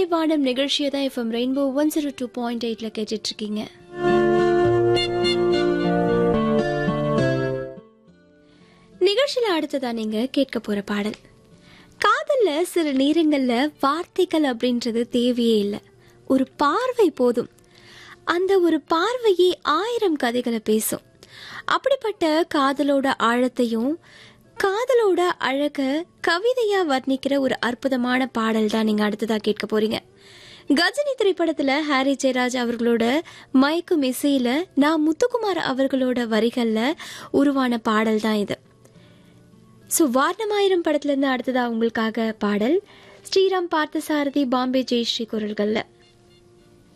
வானம் நிகழ்ச்சியை தான் FM rainbow one zero two point எயிட்ல கேட்டுட்டு இருக்கீங்க நிகழ்ச்சியில அடுத்ததா நீங்க கேட்க போற பாடல் காதல்ல சில நேரங்கள்ல வார்த்தைகள் அப்படின்றது தேவையே இல்லை ஒரு பார்வை போதும் அந்த ஒரு பார்வையே ஆயிரம் கதைகளை பேசும் அப்படிப்பட்ட காதலோட ஆழத்தையும் காதலோட அழக கவிதையா வர்ணிக்கிற ஒரு அற்புதமான பாடல் தான் நீங்க அடுத்ததா கேட்க போறீங்க கஜினி திரைப்படத்துல ஹாரி ஜெயராஜ் அவர்களோட மயக்கும் இசையில நான் முத்துக்குமார் அவர்களோட வரிகள்ல உருவான பாடல் தான் இது ஸோ வாரணமாயிரம் படத்துல இருந்து அடுத்ததா உங்களுக்காக பாடல் ஸ்ரீராம் பார்த்தசாரதி பாம்பே ஜெயஸ்ரீ குரல்கள்ல